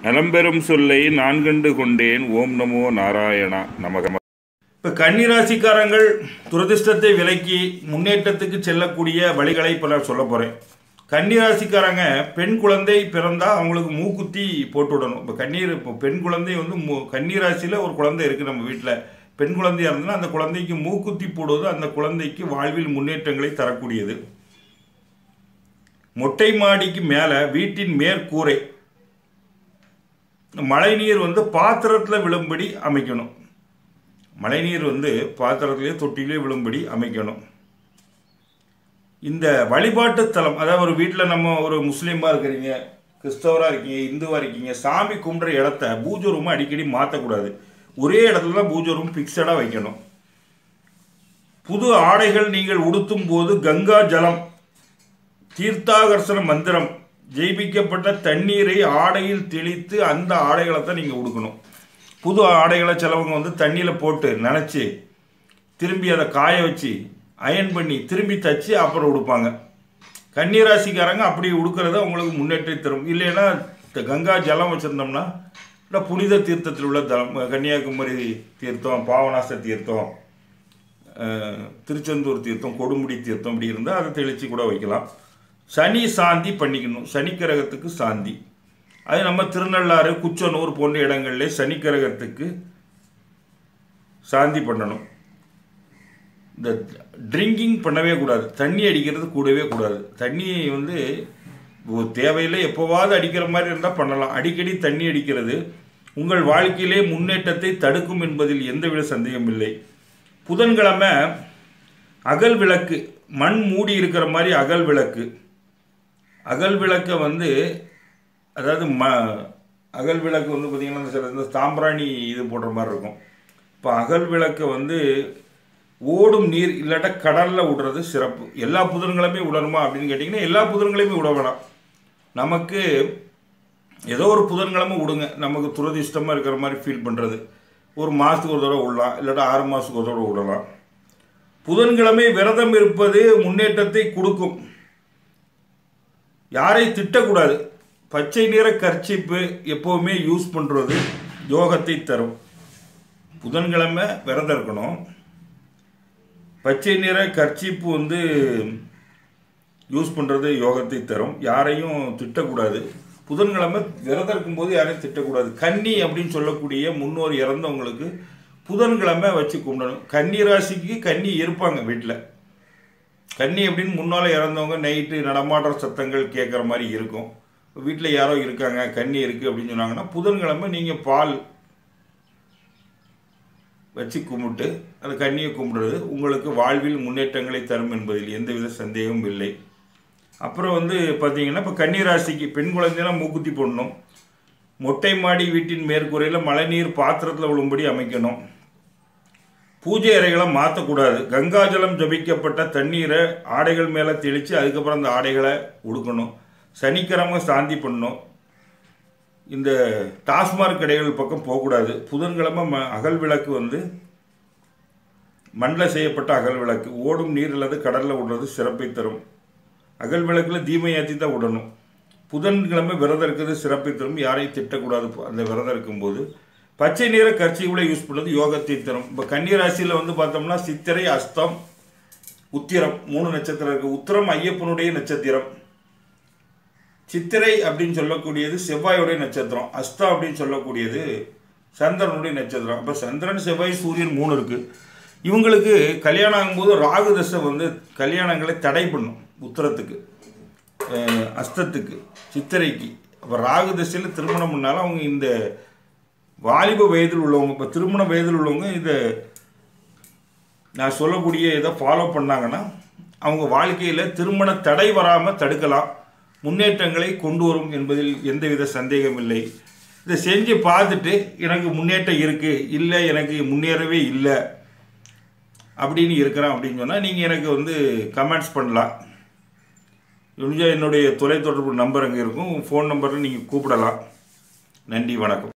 நலம்பெறும் சொல்லை நான் கண்டு கொண்டேன் ஓம் நமோ நாராயணா நமக இப்போ கன்னிராசிக்காரங்கள் துரதிர்ஷ்டத்தை விலக்கி முன்னேற்றத்துக்கு செல்லக்கூடிய வழிகளை இப்போ நான் சொல்ல போகிறேன் கன்னிராசிக்காரங்க பெண் குழந்தை பிறந்தா அவங்களுக்கு மூக்குத்தி போட்டு விடணும் இப்போ கண்ணீர் இப்போ பெண் குழந்தை வந்து மூ கன்னிராசியில் ஒரு குழந்தை இருக்குது நம்ம வீட்டில் பெண் குழந்தையாக இருந்ததுன்னா அந்த குழந்தைக்கு மூக்குத்தி போடுவது அந்த குழந்தைக்கு வாழ்வில் முன்னேற்றங்களை தரக்கூடியது மொட்டை மாடிக்கு மேலே வீட்டின் மேற்கூரை மழைநீர் வந்து பாத்திரத்தில் விழும்படி அமைக்கணும் மழைநீர் வந்து பாத்திரத்திலே தொட்டிலே விழும்படி அமைக்கணும் இந்த வழிபாட்டு தலம் அதாவது ஒரு வீட்டில் நம்ம ஒரு முஸ்லீமாக இருக்கிறீங்க கிறிஸ்தவராக இருக்கீங்க இந்துவாக இருக்கீங்க சாமி கும்பிட்ற இடத்த பூஜை ரூமை அடிக்கடி மாற்றக்கூடாது ஒரே இடத்துல தான் பூஜை ரூம் ஃபிக்ஸடாக வைக்கணும் புது ஆடைகள் நீங்கள் உடுத்தும் போது கங்கா ஜலம் தீர்த்தாகர்ஷண மந்திரம் ஜெயிப்பிக்கப்பட்ட தண்ணீரை ஆடையில் தெளித்து அந்த ஆடைகளை தான் நீங்கள் உடுக்கணும் புது ஆடைகளை சிலவங்க வந்து தண்ணியில் போட்டு நனைச்சி திரும்பி அதை காய வச்சு அயன் பண்ணி திரும்பி தச்சு அப்புறம் உடுப்பாங்க கன்னிராசிக்காரங்க அப்படி உடுக்கிறது அவங்களுக்கு முன்னேற்றம் தரும் இல்லைன்னா இந்த கங்கா ஜலம் வச்சுருந்தோம்னா இல்லை புனித தீர்த்தத்தில் உள்ள தலம் கன்னியாகுமரி தீர்த்தம் பாவநாச தீர்த்தம் அஹ், திருச்செந்தூர் தீர்த்தம் கொடுமுடி தீர்த்தம் இப்படி இருந்தால் அதை தெளித்து கூட வைக்கலாம் சனி சாந்தி பண்ணிக்கணும் சனிக்கிரகத்துக்கு சாந்தி அது நம்ம திருநள்ளாறு குச்சனூர் போன்ற இடங்கள்ல சனிக்கிரகத்துக்கு சாந்தி பண்ணணும் இந்த ட்ரிங்கிங் பண்ணவே கூடாது தண்ணி அடிக்கிறது கூடவே கூடாது தண்ணி வந்து ஒரு தேவையில்லை எப்போவாவது அடிக்கிற மாதிரி இருந்தால் பண்ணலாம் அடிக்கடி தண்ணி அடிக்கிறது உங்கள் வாழ்க்கையிலே முன்னேற்றத்தை தடுக்கும் என்பதில் எந்தவித சந்தேகம் இல்லை புதன்கிழமை அகல் விளக்கு மண் மூடி இருக்கிற மாதிரி அகல் விளக்கு அகல் விளக்கை வந்து அதாவது ம அகல் விளக்கு வந்து பார்த்திங்கன்னா சில இந்த சாம்பிராணி இது போடுற மாதிரி இருக்கும் இப்போ அகல் விளக்கை வந்து ஓடும் நீர் இல்லாட்டா கடலில் விடுறது சிறப்பு எல்லா புதன்களுமே விடணுமா அப்படின்னு கேட்டிங்கன்னா எல்லா புதன்களையுமே விட வேணாம் நமக்கு ஏதோ ஒரு புதன்கிழமை விடுங்க நமக்கு துரதிர்ஷ்டமாக இருக்கிற மாதிரி ஃபீல் பண்ணுறது ஒரு மாதத்துக்கு ஒரு தடவை விடலாம் இல்லாட்டா ஆறு மாதத்துக்கு ஒரு தடவை விடலாம் புதன்கிழமை விரதம் இருப்பது முன்னேற்றத்தை கொடுக்கும் யாரை திட்டக்கூடாது பச்சை நிற கர்ச்சிப்பு எப்போவுமே யூஸ் பண்ணுறது யோகத்தை தரும் புதன்கிழமை விரதம் இருக்கணும் பச்சை நிற கர்ச்சிப்பு வந்து யூஸ் பண்ணுறது யோகத்தை தரும் யாரையும் திட்டக்கூடாது புதன்கிழமை விரதம் இருக்கும்போது யாரையும் திட்டக்கூடாது கன்னி அப்படின்னு சொல்லக்கூடிய முன்னோர் இறந்தவங்களுக்கு புதன்கிழமை வச்சு கும்பிடணும் கன்னி ராசிக்கு கன்னி இருப்பாங்க வீட்டில் கன்னி அப்படின்னு முன்னால் இறந்தவங்க நைட்டு நடமாடுற சத்தங்கள் கேட்குற மாதிரி இருக்கும் வீட்டில் யாரோ இருக்காங்க கன்னி இருக்குது அப்படின்னு சொன்னாங்கன்னா புதன்கிழமை நீங்கள் பால் வச்சு கும்பிட்டு அந்த கன்னியை கும்பிடுறது உங்களுக்கு வாழ்வில் முன்னேற்றங்களை தரும் என்பதில் எந்தவித சந்தேகமும் இல்லை அப்புறம் வந்து பார்த்தீங்கன்னா இப்போ கன்னிராசிக்கு பெண் குழந்தைலாம் மூக்குத்தி போடணும் மொட்டை மாடி வீட்டின் மேற்கூரையில் மழைநீர் பாத்திரத்தில் விழும்படி அமைக்கணும் பூஜை அறைகளை மாற்றக்கூடாது கங்காஜலம் ஜபிக்கப்பட்ட தண்ணீரை ஆடைகள் மேலே தெளித்து அதுக்கப்புறம் அந்த ஆடைகளை உடுக்கணும் சனிக்கிழமை சாந்தி பண்ணணும் இந்த டாஸ்மாக் கடைகள் பக்கம் போகக்கூடாது புதன்கிழமை ம அகல் விளக்கு வந்து மண்ணில் செய்யப்பட்ட அகல் விளக்கு ஓடும் நீர் அல்லது கடலில் விடுறது சிறப்பை தரும் அகல் விளக்கில் தீமை ஏற்றி தான் விடணும் புதன்கிழமை விரதம் இருக்கிறது சிறப்பை தரும் யாரையும் திட்டக்கூடாது அந்த விரதம் இருக்கும்போது பச்சை நிற கர்ச்சிகளை யூஸ் பண்ணுறது யோகத்தை தரும் இப்போ கன்னிராசியில் வந்து பார்த்தோம்னா சித்திரை அஸ்தம் உத்திரம் மூணு நட்சத்திரம் இருக்குது உத்திரம் ஐயப்பனுடைய நட்சத்திரம் சித்திரை அப்படின்னு சொல்லக்கூடியது செவ்வாயுடைய நட்சத்திரம் அஸ்தா அப்படின்னு சொல்லக்கூடியது சந்திரனுடைய நட்சத்திரம் அப்போ சந்திரன் செவ்வாய் சூரியன் மூணு இருக்குது இவங்களுக்கு கல்யாணம் ஆகும்போது ராகு தசை வந்து கல்யாணங்களை தடை பண்ணும் உத்தரத்துக்கு அஹ், அஸ்தத்துக்கு சித்திரைக்கு அப்போ ராகு தசையில் திருமணம் பண்ணாலும் அவங்க இந்த வாலிப வயதில் உள்ளவங்க இப்போ திருமண வயதில் உள்ளவங்க இதை நான் சொல்லக்கூடிய இதை ஃபாலோ பண்ணாங்கன்னா அவங்க வாழ்க்கையில் திருமண தடை வராமல் தடுக்கலாம் முன்னேற்றங்களை கொண்டு வரும் என்பதில் எந்தவித சந்தேகம் இல்லை இதை செஞ்சு பார்த்துட்டு எனக்கு முன்னேற்றம் இருக்குது இல்லை எனக்கு முன்னேறவே இல்லை அப்படின்னு இருக்கிறேன் அப்படின்னு சொன்னால் நீங்கள் எனக்கு வந்து கமெண்ட்ஸ் பண்ணலாம் முடிஞ்சால் என்னுடைய தொலைத்தொடர்பு நம்பர் அங்கே இருக்கும் ஃபோன் நம்பரில் நீங்கள் கூப்பிடலாம் நன்றி வணக்கம்